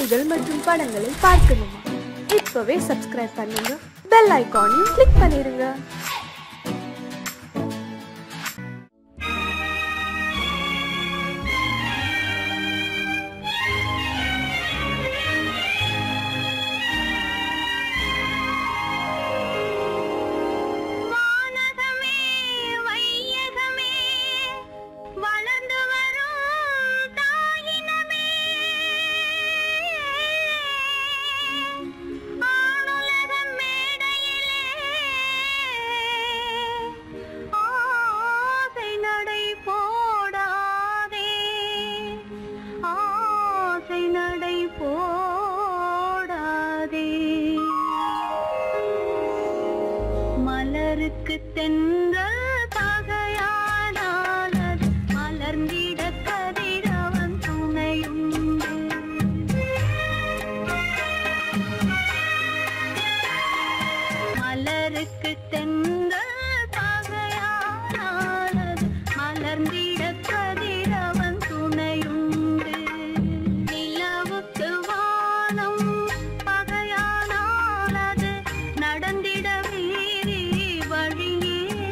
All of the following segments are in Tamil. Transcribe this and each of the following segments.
செய்திகள் மற்றும் படங்களை பார்க்கணுமா இப்பவே சப்ஸ்கிரைப் பண்ணுங்க பெல் ஐகானையும் கிளிக் பண்ணிருங்க வானகமே வையகமே வளர்ந்து வரும் தாயினமே ஆணுலக மேடையிலே ஆசை நடை போடாதே ஆசை நடை போடாதே மலருக்கு தென்றல் தகையானால் அது மலர்ந்திட கதிரவன் துணையுண்டு மலருக்கு தென்றல் தகையானால் அது மலர்ந்திட கதிரவன் துணையுண்டு நிலவுக்கு வானம் பகையானால் அது நடந்திட மீறி வழியேது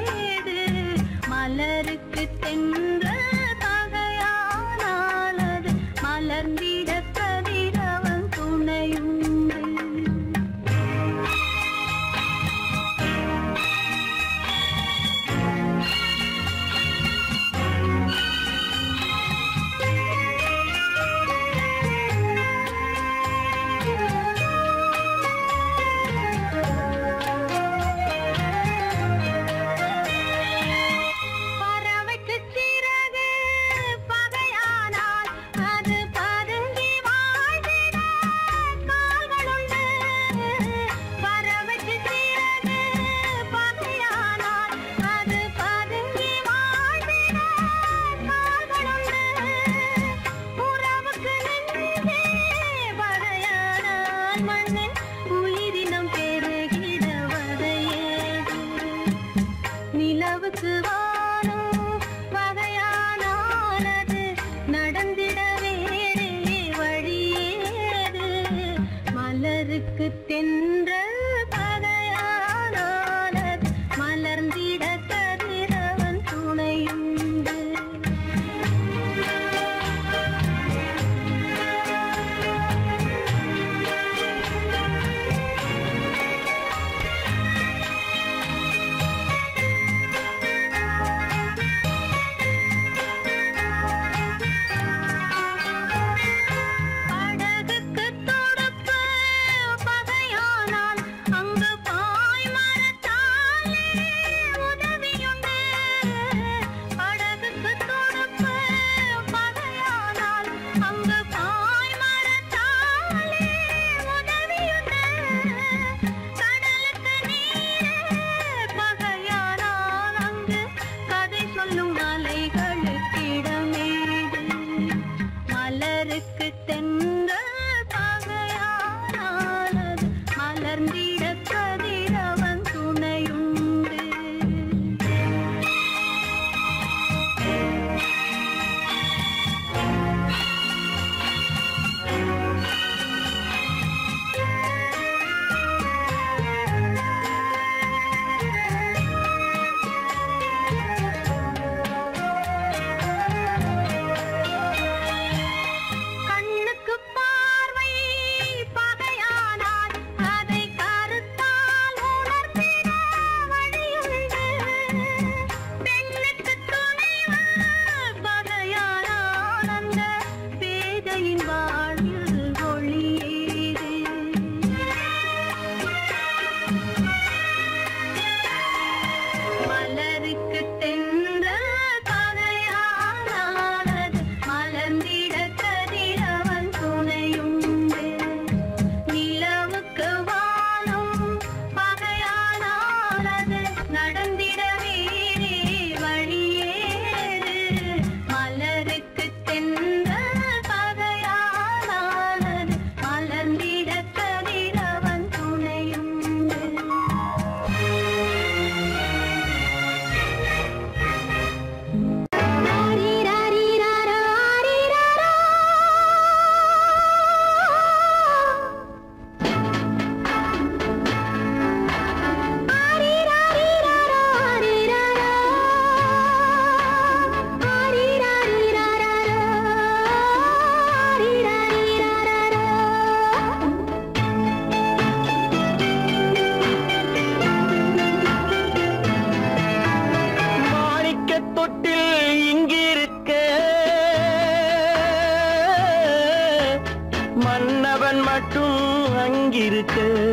மன்னவன் மட்டும் அங்கிருக்க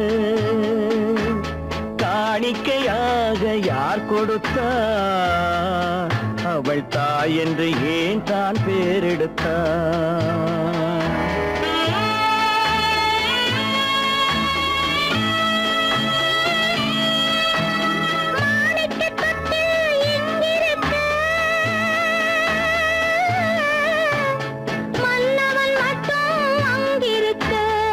காணிக்கையாக யார் கொடுத்தார் அவள் தாய் என்று ஏன் தான் பேரெடுத்தார் மன்னவன் மட்டும் அங்கிருக்க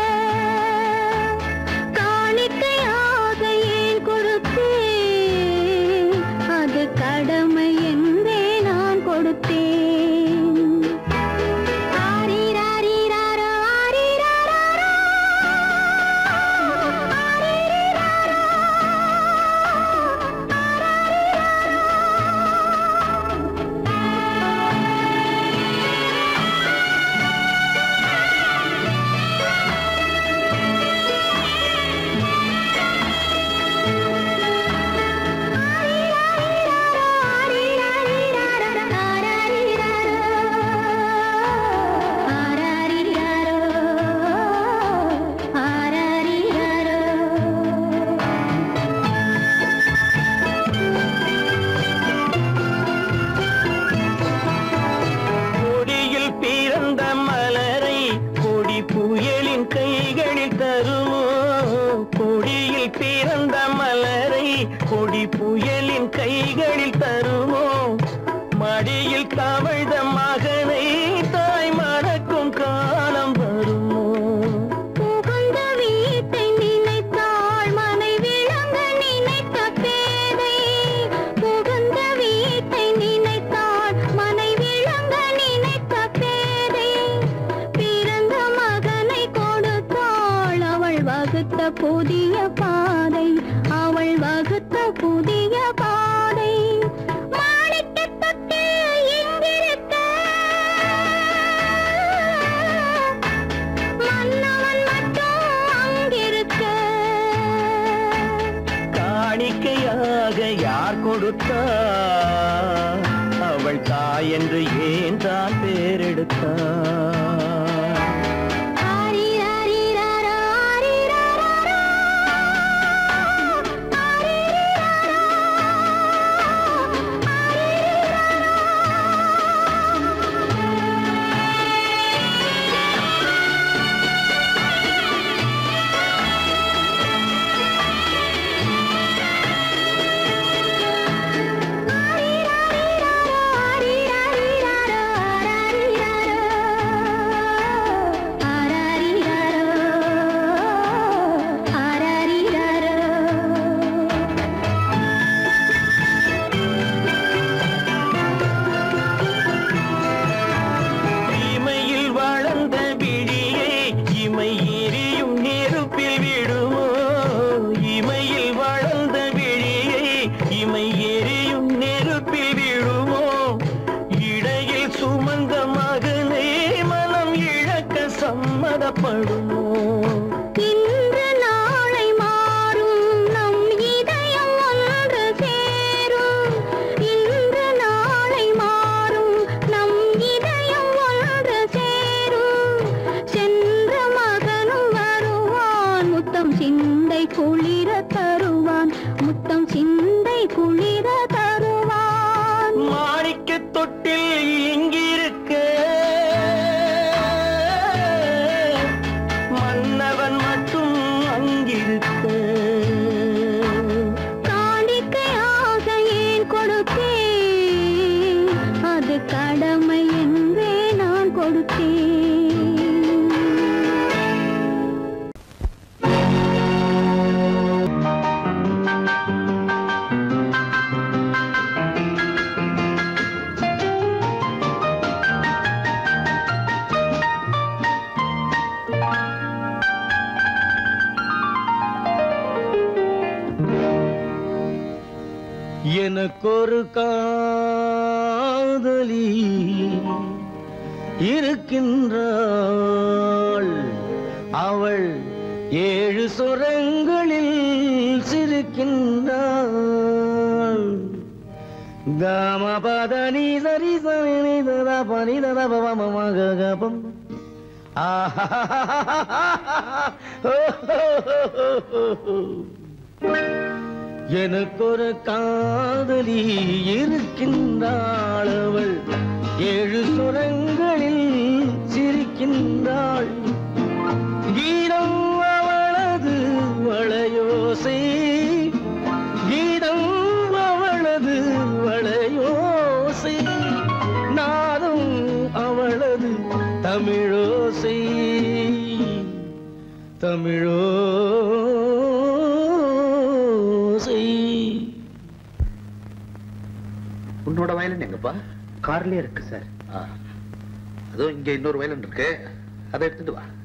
காணிக்கையாக ஏன் கொடுத்தேன் அது கடமை என்றே நான் கொடுத்தேன் ஆரிராரிராரோ, ஆரிராராரோ, கொடியில் பிறந்த மலரை கொடி புயலின் கைகளில் தருமோ கொடியில் பிறந்த மலரை கொடி புயலின் கைகளில் தருமோ மடியில் தவழ்ந்த மகனை தாய் மறக்கும் காலம் வருமோ புகுந்த வீட்டை நினைத்தாள் மனை விளங்க நினைத்த பேதை புகுந்த வீட்டை நினைத்தாள் மனை விளங்க நினைத்த பேதை பிறந்த மகனை கொடுத்தாள் அவள் வகுத்த புதிய பாதை அவள் வகுத்த புதிய பாதை மாணிக்கத் தொட்டில் இங்கிருக்க மன்னவன் மட்டும் அங்கிருக்க காணிக்கையாக யார் கொடுத்தார் அவள் தாய் என்று ஏன் தான் பேரெடுத்தார் ஆரிராரிராரோ, ஆரிராராரோ, ஆரிரிராரோ, இமையில் வளர்ந்த விழியை இமை எரியும் நெருப்பில் விடுமோ இமையில் வளர்ந்த விழியை இமை எரியும் நெருப்பில் விடுமோ இடையில் சுமந்த மகனே மனம் இழக்க சம்மதப்படுமோ இன்று நாளை மாறும் நம் இதயம் ஒன்று சேரும் இன்று நாளை மாறும் நம் இதயம் ஒன்று சேரும் சென்ற மகனும் வருவான் முத்தம் சிந்தை குளிர தருவான் முத்தம் சிந்தை குளிர தருவான் மாணிக்க தொட்டில் இங்கிருக்க மன்னவன் மட்டும் அங்கிருக்க காணிக்கையாக ஏன் கொடுத்தேன் அது கடமை என்றே நான் கொடுத்தேன் எனக்கொரு காதலி இருக்கின்றாள் அவள் ஏழு சுரங்களில் சிரிக்கின்றாள் காமபத நீ சரி சரி தத பனி தத பவம கபம் எனக்கொரு காதலி இருக்கின்றாள் அவள் ஏழு சுரங்களில் சிரிக்கின்றாள் கீதம் அவளது வளையோசை கீதம் அவளது வளையோசை நாதம் அவளது தமிழோசை தமிழோசை உன்னோட வயலன் எங்கப்பா கார்லயே இருக்கு சார் ஆ. அதுவும் இங்க இன்னொரு வயலன் இருக்கு அதை எடுத்துட்டு வா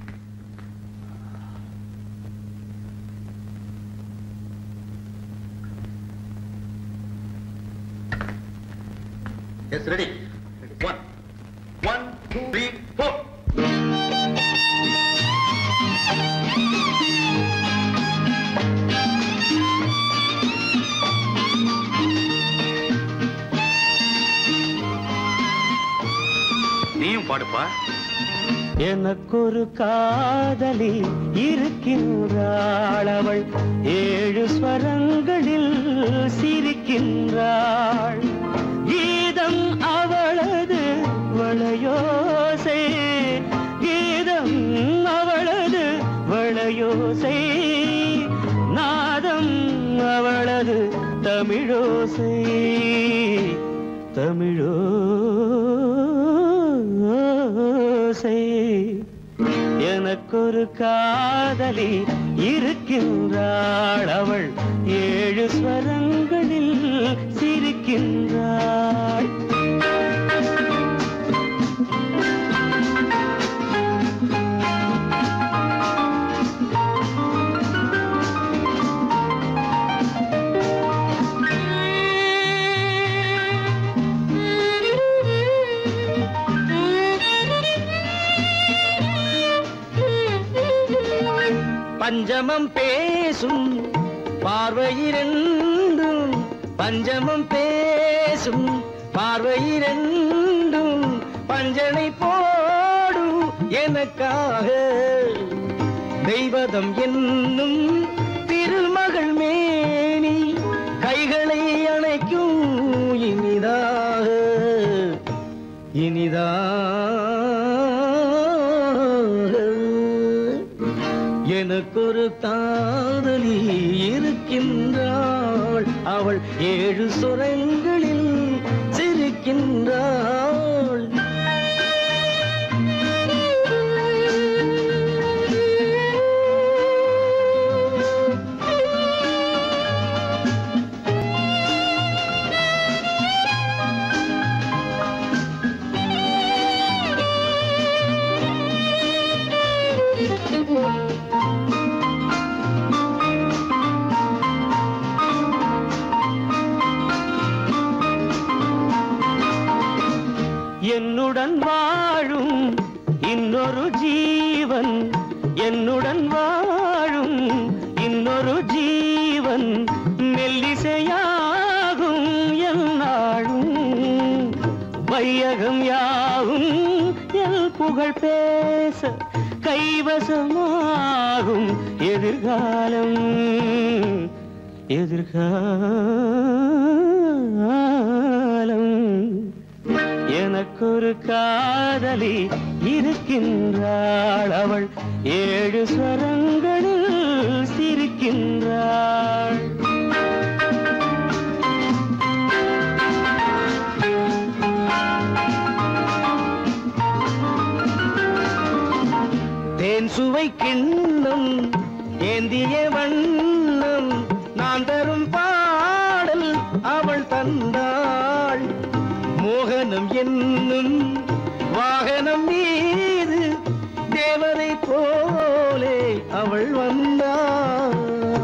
yes ready one one two three four நீயும் பாடுப்பா எனக்கொரு காதலி இருக்கின்றாள் அவள் ஏழு ஸ்வரங்களில் சிரிக்கின்றாள் கீதம் அவளது வளையோசை கீதம் அவளது வளையோசை நாதம் அவளது தமிழோசை தமிழோசை எனக்கொரு காதலி இருக்கின்றாள் அவள் ஏழு ஸ்வரங்களில் சிரிக்கின்றாள் பஞ்சமம் பேசும் பார்வையிரண்டும் பஞ்சமம் பேசும் பார்வையிரண்டும் பஞ்சனை போடும் எனக்காக தெய்வதம் என்னும் திருமகள் மேனி கைகளை அணைக்கும் இனிதாக இனிதாக எனக்கொரு காதலி இருக்கின்றாள் அவள் ஏழு சுரங்களில் சிரிக்கின்றாள் என்னுடன் வாழும் இன்னொரு ஜீவன் என்னுடன் வாழும் இன்னொரு ஜீவன் மெல்லிசையாகும் என்னாலும் வையகம் யாவும் எல் புகழ் பேச கைவசமாகும் எதிர்காலம் எதிர்காலம் எனக்கொரு காதலி இருக்கின்றாள் அவள் ஏழு ஸ்வரங்களில் சிரிக்கின்றாள் தேன் சுவை கிண்ணம் ஏந்திய வண்ணம் நான் தரும் பாடல் அவள் தந்தாள் மோகனம் என்னும் வாகனம் மீது தேவதை போலே அவள் வந்தாள்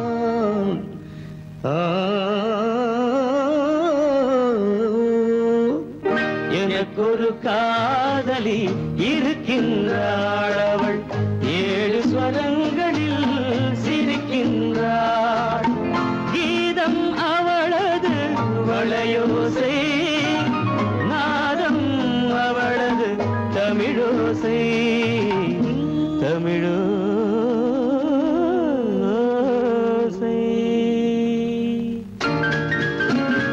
எனக்கொரு காதலி இருக்கின்றாள் அவள் ஏழு ஸ்வரங்களில் சிரிக்கின்றாள் கீதம் அவளது வளையோசை நாதம் அவளது தமிழோசை தமிழோசை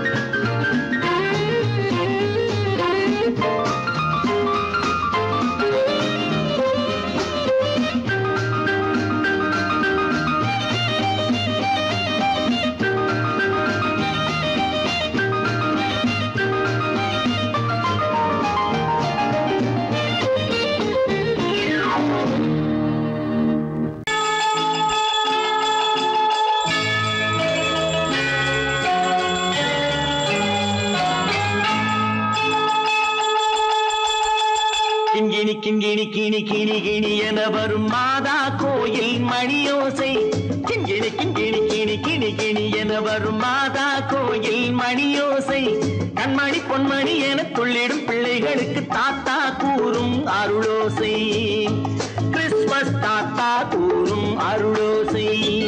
கிண்கிணி கிண்கிணி கிணி கிணி கிணி என வரும் மாதா கோயில் மணியோசை கிண்கிணி கிண்கிணி கிணி கிணி கிணி என வரும் மாதா கோயில் மணியோசை கண்மணி பொன்மணி என துள்ளிடும் பிள்ளைகளுக்கு தாத்தா கூறும் அருளோசை கிறிஸ்மஸ் தாத்தா கூறும் அருளோசை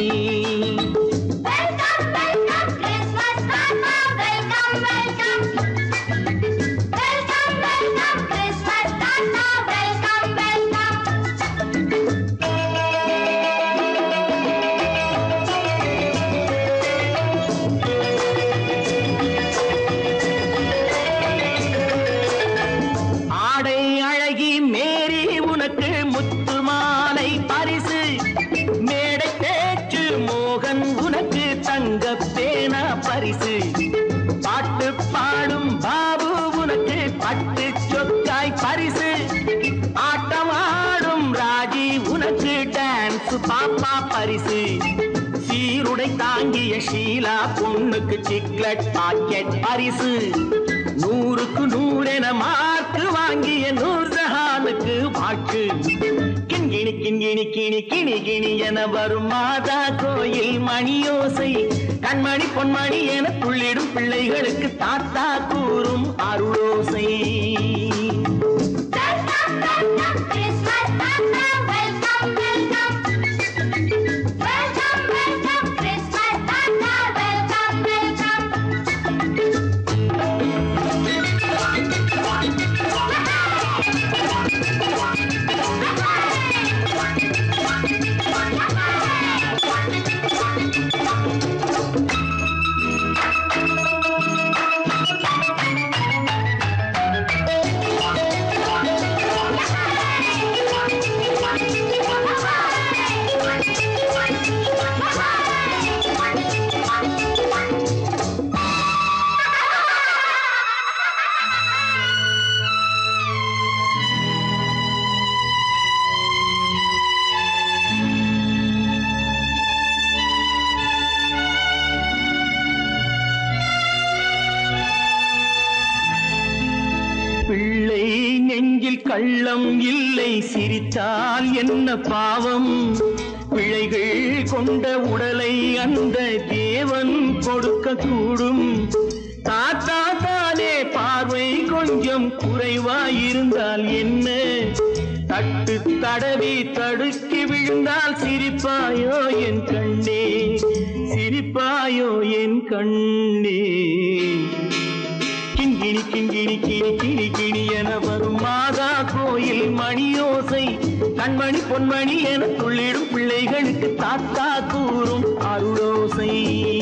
வெல்கம் வெல்கம் கிறிஸ்மஸ் தாத்தா welcome welcome welcome welcome Christmas தாத்தா வெல்கம் வெல்கம் ஆடை அழகி மேரி உனக்கு முத்து மாலை பரிசு மேடை பேச்சு மோகன் உனக்கு தங்க பேனா பரிசு பாட்டு பாடும் பாபு உனக்கு பட்டு சொக்காய் பரிசு ஆட்டம் ஆடும் ராஜி உனக்கு டான்ஸ் பாப்பா பரிசு சீருடை தாங்கிய ஷீலா பொண்ணுக்கு சிக்லெட் பாக்கெட் பரிசு நூறுக்கு நூறென மார்க்கு வாங்கிய நூர்ஜஹானுக்கு வாக்கு கிண்கிணி கிண்கிணி கிணி கிணி கிணி என வரும் மாதா கோயில் மணியோசை கண்மணி பொன்மணி என துள்ளிடும் பிள்ளைகளுக்கு தாத்தா கூறும் அருளோசை வெல்கம் வெல்கம் கிறிஸ்மஸ் தாத்தா welcome welcome welcome welcome Christmas தாத்தா வெல்கம் வெல்கம் பிள்ளை நெஞ்சில் கள்ளம் இல்லை சிரித்தால் என்ன பாவம் பிழைகள் கொண்ட உடலை அந்த தேவன் கொடுக்க கூடும் தாத்தா தானே பார்வை கொஞ்சம் குறைவாயிருந்தால் என்ன தட்டு தடவி தடுக்கி விழுந்தால் சிரிப்பாயோ என் கண்ணே சிரிப்பாயோ என் கண்ணே கிண்கிணி கிண்கிணி கிணி கிணி கிணி என வரும் மாதா கோயில் மணியோசை கண்மணி பொன்மணி என துள்ளிடும் பிள்ளைகளுக்கு தாத்தா கூறும் அருளோசை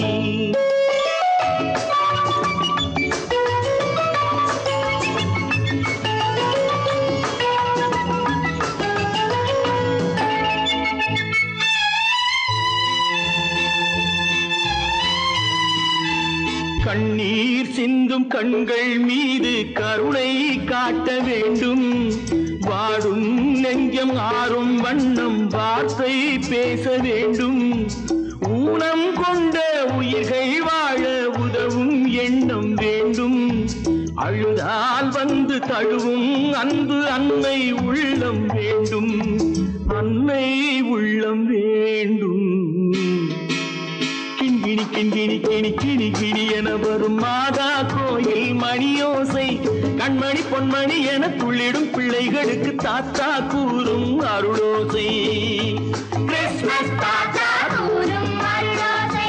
கண்ணீர் சிந்தும் கண்கள் மீது கருணை காட்ட வேண்டும் வாடும் நெஞ்சம் ஆறும் வண்ணம் வார்த்தை பேச வேண்டும் ஊனம் கொண்ட உயிர்கள் வாழ உதவும் எண்ணம் வேண்டும் அழுதால் வந்து தழுவும் அன்பு அன்னை உள்ளம் வேண்டும் அன்னை உள்ளம் வேண்டும் கிண்கிணி கிண்கிணி கிணி கிணி கிணி என வரும் மாதா கோயில் மணியோசை கண்மணி பொன்மணி என துள்ளிடும் பிள்ளைகளுக்கு தாத்தா கூறும் அருளோசை கிறிஸ்மஸ் தாத்தா கூறும் அருளோசை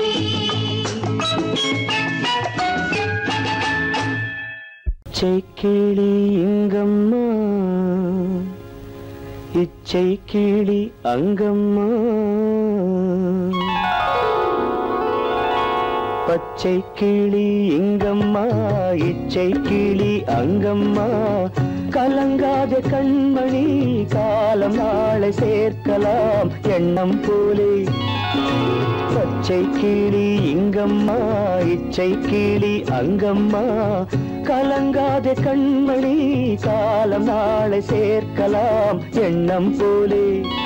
இச்சை கிளி இங்கம்மா இச்சை பச்சை கிளி அங்கம்மா பச்சை கிளி இங்கம்மா இச்சை கிளி அங்கம்மா கலங்காத கண்மணி காலம் நாளை சேர்க்கலாம் எண்ணம் போலே பச்சை கிளி இங்கம்மா இச்சை கிளி அங்கம்மா கலங்காத கண்மணி காலம் நாளை சேர்க்கலாம் எண்ணம் போலே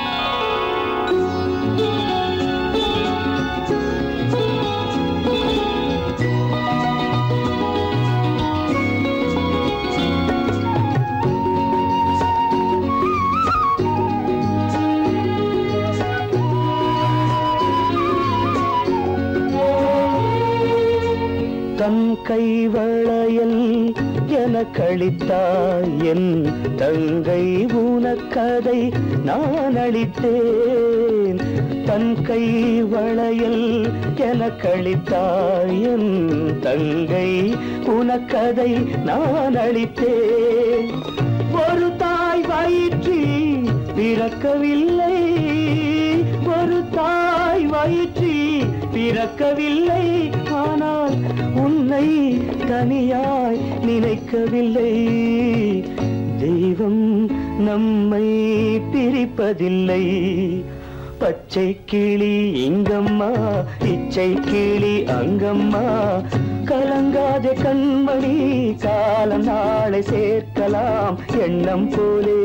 தன் கைவளையல் என கழித்தாய் என் தங்கை உனக்கதை நான் அளித்தேன் தன் கை வளையல் என கழித்தாய் என் தங்கை உனக்கதை நான் அளித்தேன் ஒரு தாய் வயிற்றில் பிறக்கவில்லை ஒரு தாய் வயிற்றில் பிறக்கவில்லை ஆனால் உன்னை தனியாய் நினைக்கவில்லை தெய்வம் நம்மை பிரிப்பதில்லை பச்சை கிளி இங்கம்மா இச்சை கிளி அங்கம்மா கலங்காத கண்மணி காலம் நாளை சேர்க்கலாம் எண்ணம் போலே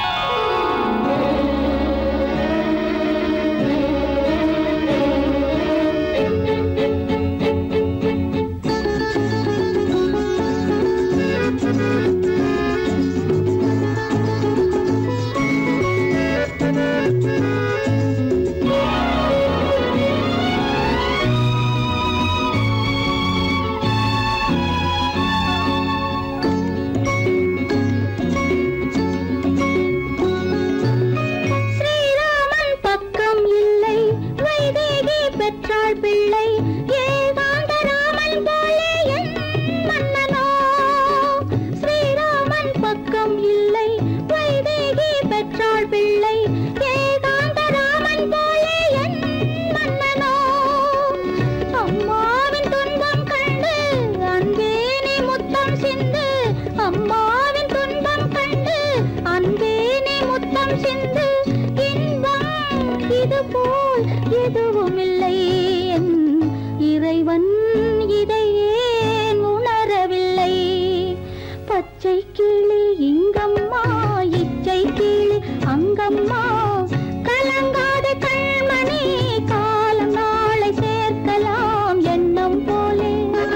ஸ்ரீராமன் பக்கம் இல்லை வைதேகி பெற்றாள் பிள்ளை ஏகாந்த ராமன் போலே என் மன்னனோ ஸ்ரீராமன் பக்கம் இல்லை வைதேகி பெற்றாள் பிள்ளை ஏகாந்த ராமன் போலே என் மன்னனோ அம்மாவின் துன்பம் கண்டு அன்பே நீ முத்தம் சிந்து அம்மாவின் துன்பம் கண்டு அன்பே நீ முத்தம் சிந்து இன்பம் இது போல் எதுவும் இல்லை என் இறைவன் இதை ஏன் உணரவில்லை பச்சை கிளி இங்கம்மா இச்சை கிளி அங்கம்மா கலங்காத கண்மணி காலம் நாளை சேர்க்கலாம் எண்ணம் போலே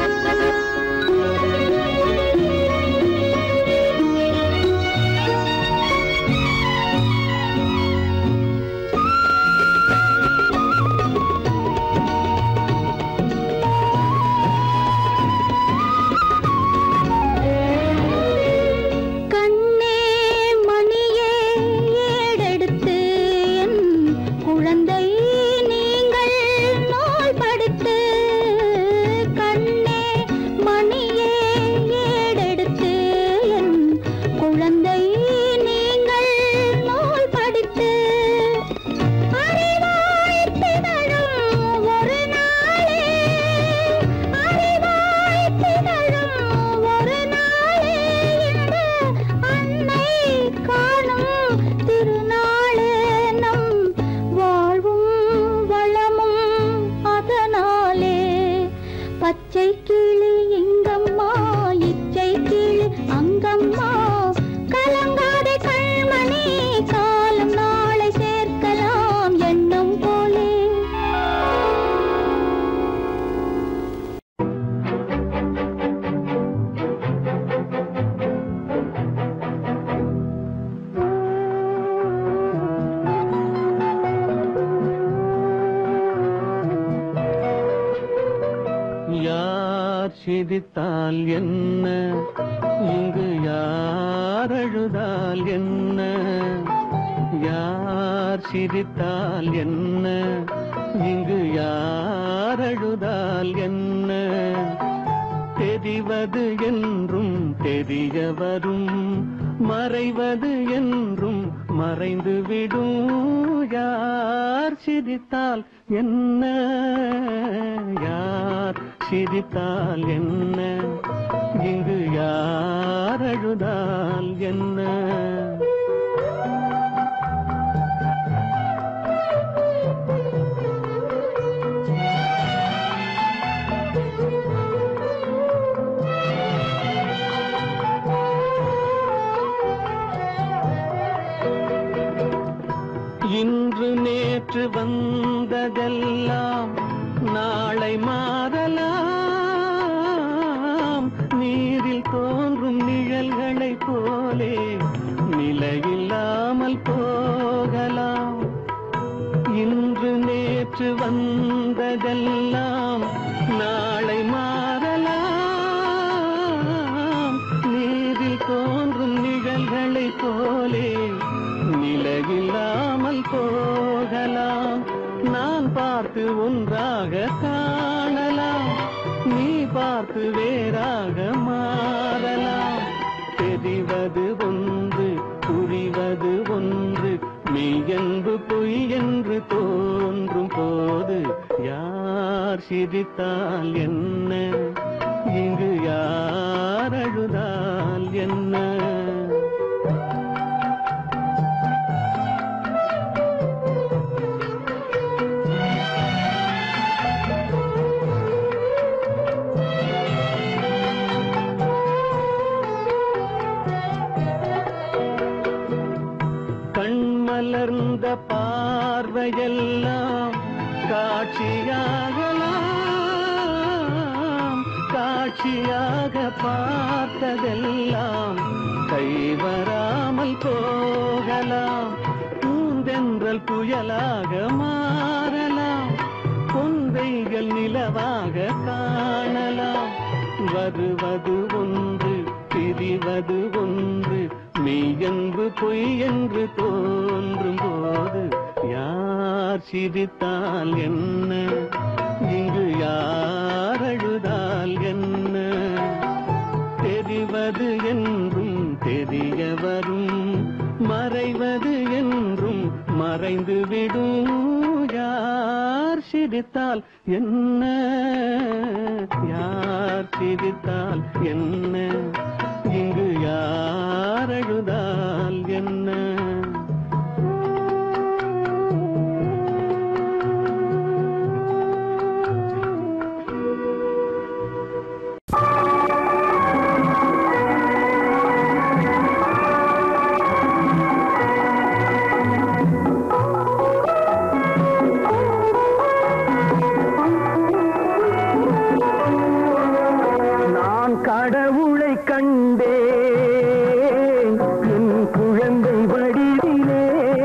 கண்ணே மணியே ஏடெடுத்து என் குழந்தை நீங்கள் நோய் படுத்து கண்ணே மணியே ஏடெடுத்து என் குழந்தை நீங்கள் நோய் படித்து அறிவாய் திகழும் ஒரு நாளே அறிவாய் திகழும் ஒரு நாளே இன்று அன்னை காணும் திருநாளே நம் வாழ்வும் வளமும் அதனாலே பச்சை கிளி இங்கம்மா இச்சை கிளி அங்கம்மா கலங்காதே கண்மணி காலம் நாளை சேர்க்கலாம் எண்ணம் போலே யார் சிரித்தால் என்ன இங்கு யார் அழுதால் என்ன யார் சிரித்தால் என்ன இங்கு யார் அழுதால் என்ன தெரிவது என்றும் தெரிய வரும் மறைவது என்றும் மறைந்து விடும் யார் சிரித்தால் என்ன யார் சிரித்தால் என்ன இங்கு யார் அழுதால் என்ன இன்று நேற்று வந்ததெல்லாம் நாளை மாறலாம் நீரில் தோன்றும் நிழல்களைப் போலே நிலையில்லாமல் போகலாம் இன்று நேற்று வந்ததெல்லாம் நாளை மாறலாம் நீரில் தோன்றும் நிழல்களைப் போலே நிலையில்லாமல் போகலாம் நான் பார்த்து ஒன்றாக காணலாம் நீ பார்த்து வேறாக மாறலாம் தெரிவது ஒன்று புரிவது ஒன்று மெய்யன்பு பொய் என்று தோன்றும் போது யார் சிரித்தால் என்ன இங்கு யார் அழுதால் என்ன கண்மலர்ந்த பார்வையெல்லாம் காட்சியாகலாம் காட்சியாக பார்த்ததெல்லாம் கைவராமல் போகலாம் பூந்தென்றல் புயலாக மாறலாம் கொந்தைகள் நிலவாக காணலாம் வருவது ஒன்று பிரிவது ஒன்று மெய்யென்று பொய் என்று தோன்றும் போது யார் சிரித்தால் என்ன இங்கு யார் அழுதால் என்ன தெரிவது என்றும் தெரிய வரும் மறைவது என்றும் மறைந்து விடும் யார் சிரித்தால் என்ன யார் சிரித்தால் என்ன இங்கு யார் அழுதால் என்ன நான் கடவுளை கண்டேன் என் குழந்தை வடிவிலே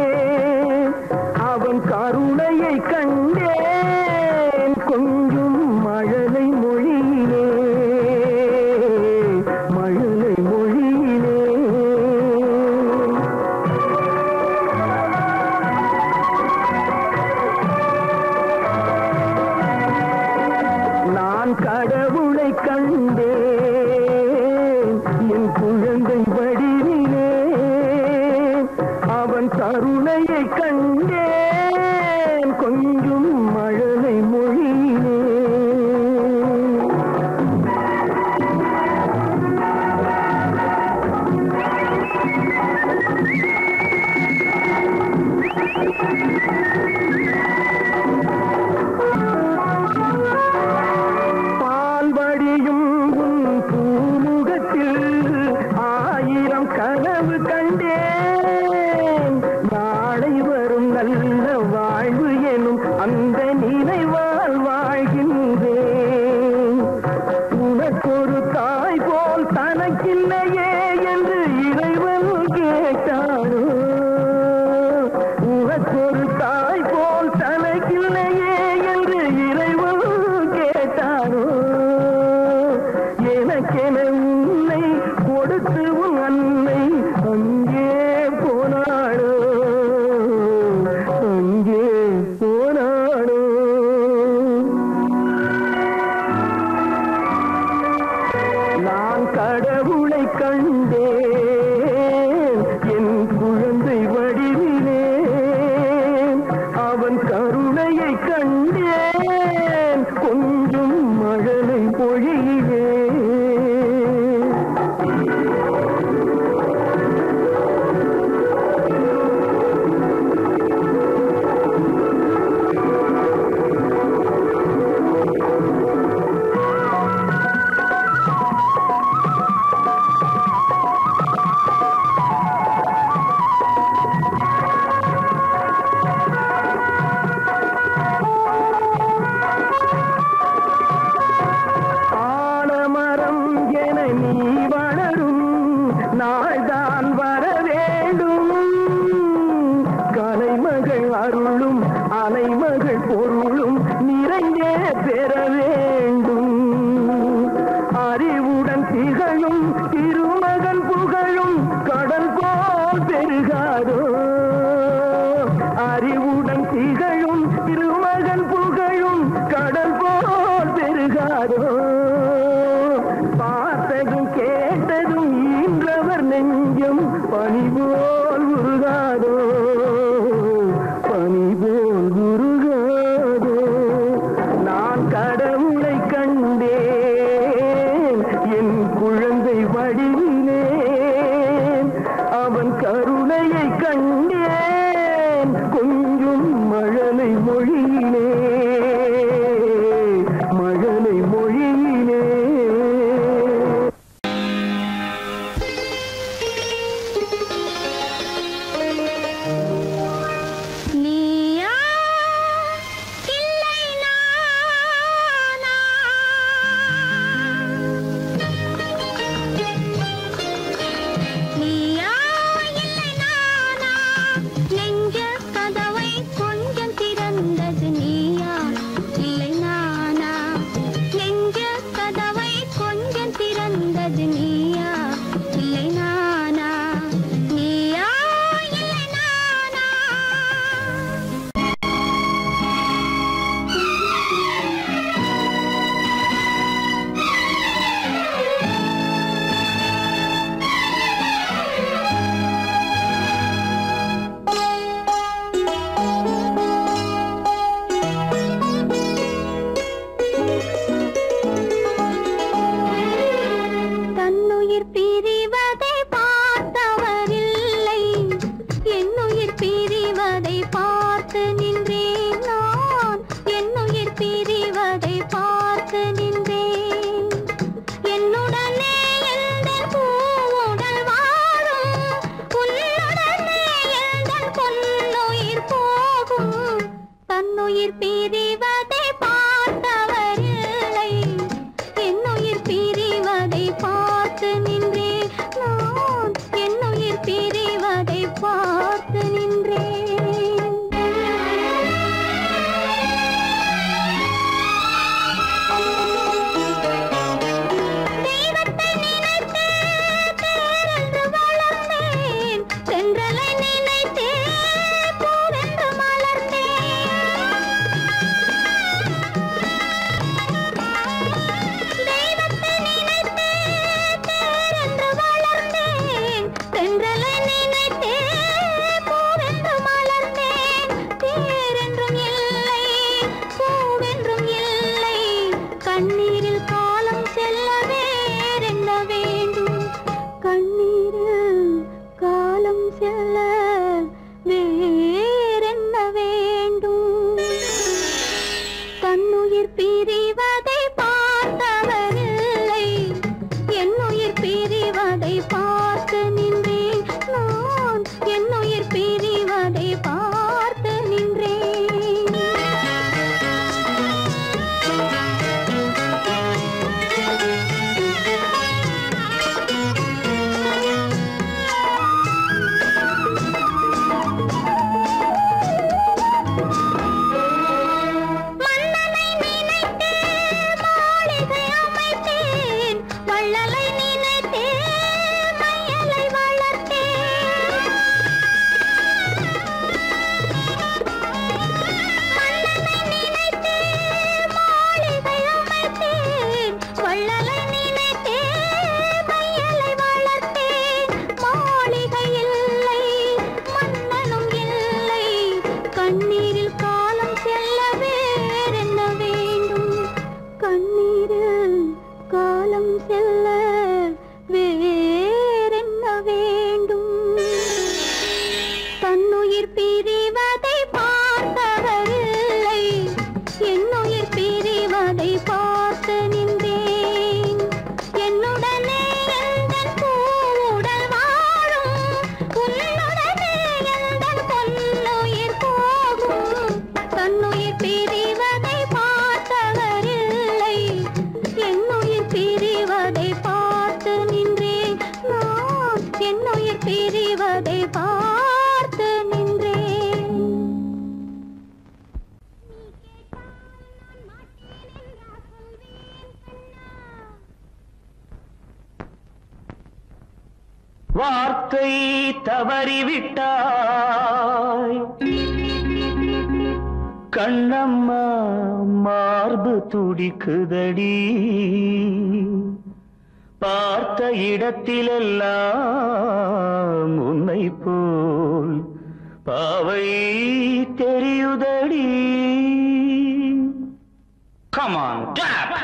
அவன் கருணையை கண்டேன் கொஞ்சம் மழலை மொழியிலே மழலை மொழியிலே நான் கடவுளை கண்டேன் என் குழந்தை வடிவிலே அவன் கருணையை கண்டேன் கொஞ்சம் மழலை மொழியிலே அருளும் அலைமகள் பொருளும் நிறைந்தே பெற வேண்டும் அறிவுடன் திகழும் திருமகன் புகழும் கடல் போல் பெருகாதோ அறிவுடன் திகழும் திருமகன் புகழும் கடல் போல் பெருகாதோ பார்த்ததும் கேட்டதும் ஈன்றவர் நெஞ்சம் பனி போல் உருகாதோ பனி போல் உருகாதோ நான் கடவுளை கண்டேன் என் குழந்தை வடிவினேன் அவன் கருணையை கண்டேன் கொஞ்சம் மழலை மொழியிலே மழலை மொழியிலே நீயா இல்லை நானா நீயா இல்லை நானா நெஞ்ச கதவை கொஞ்சம் திறந்தது நீயா இல்லை நானா நெஞ்ச கதவை கொஞ்சம் திறந்தது நீயா இல்லை நானா நீயா இல்லை நானா தன்னுயிர் பிரிவதை பார்த்தவரில்லை என்னுயிர் பிரிவதை பார்த்து நின்றேன் நான் என்னுயிர் பிரிவதை பார்த்து நின்றேன் என்னுடனே எந்த பூவுடல் வாழும் உன்னுடனே எந்த பொன்னுயிர் போகும் தன்னுயிர் பிரிவதை பார்த்தவரில்லை என்னுயிர் பிரிவதை பார்த்து நின்றேன் நான் என்னுயிர் பிரிவதை பார்த்து நின்றேன் தெய்வத்தை நினைத்தே தேரென்று வளர்ந்தேன் தென்றலை நினைத்தே பூவென்று மலர்ந்தேன் வார்த்தை தவறிவிட்டாய் கண்ணம்மா மார்பு துடிக்குதடி பார்த்த இடத்திலெல்லாம் உன்னை போல் பாவை தெரியுதடி கமான் டேப்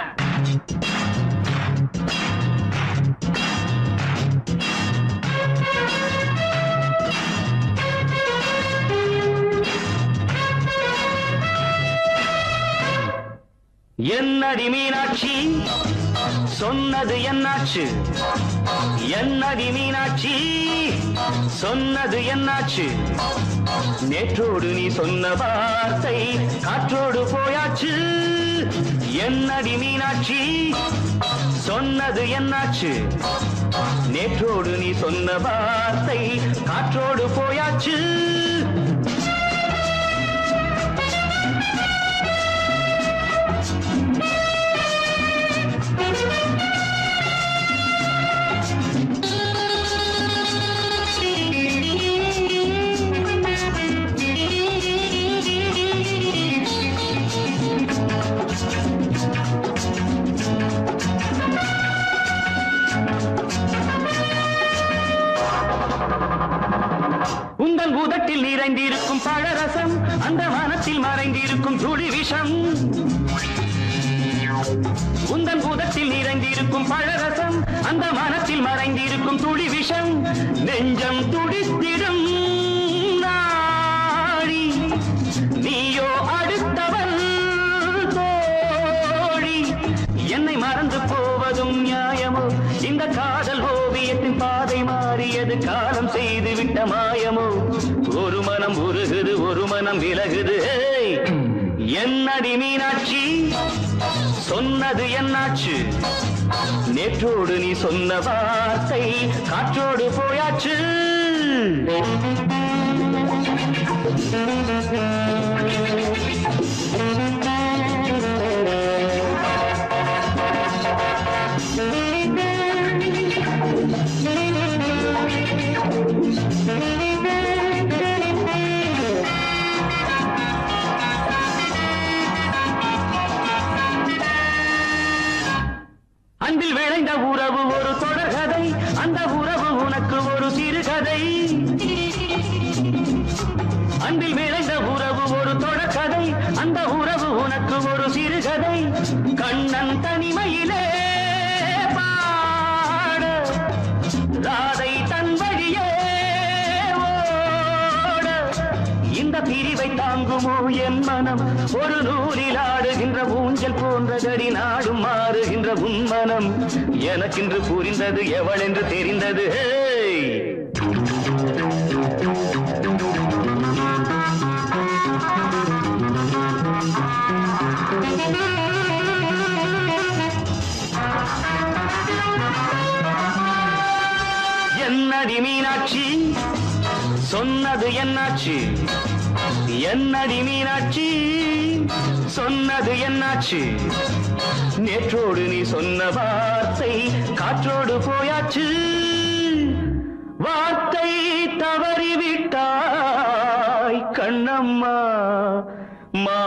என்னடி மீனாட்சி சொன்னது என்னாச்சு என்னடி மீனாட்சி சொன்னது என்னாச்சு நேற்றோடு நீ சொன்ன வார்த்தை காற்றோடு போயாச்சு என்னடி மீனாட்சி சொன்னது என்னாச்சு நேற்றோடு நீ சொன்ன வார்த்தை காற்றோடு போயாச்சு உங்கள் உதட்டில் நிறைந்திருக்கும் பழரசம் அந்த மனத்தில் மறைந்திருக்கும் துளி விஷம் உந்தன் உதட்டில் நிறைந்திருக்கும் பழரசம் அந்த மனத்தில் மறைந்திருக்கும் துளி விஷம் நெஞ்சம் துடித்திடும் நாடி நீயோ அடுத்தவன் தோழி என்னை மறந்து போவதும் நியாயமோ இந்த காதல் ஓவியத்தின் பாதை மாறியது காலம் செய்து விட்ட மாயமோ ஒரு மனம் உருகுது ஒரு மனம் விலகுது ஏய்! என்னடி மீனாட்சி சொன்னது என்னாச்சு நேற்றோடு நீ சொன்ன வார்த்தை காற்றோடு போயாச்சு அன்பில் விளைந்த உறவு ஒரு தொடர்கதை அந்த உறவு உனக்கு ஒரு சிறுகதை அன்பில் விளைந்த உறவு ஒரு தொடர்கதை அந்த உறவு உனக்கு ஒரு சிறுகதை கண்ணன் தனிமையிலே பாட ராதை தன் வழியே ஓட இந்த பிரிவை தாங்குமோ என் மனம் ஒரு நூலில் ஆடுகின்ற ஊஞ்சல் போன்றதடி நாடும் மாறுகின்ற உன் மனம் எனக்கென்று புரிந்தது எவள் என்று தெரிந்தது ஹேய்! என்னடி மீனாட்சி சொன்னது என்னாச்சு என்னடி மீனாட்சி சொன்னது என்னாச்சு நேற்றோடு நீ சொன்ன வார்த்தை காற்றோடு போயாச்சு வார்த்தை தவறிவிட்டாய் கண்ணம்மா மா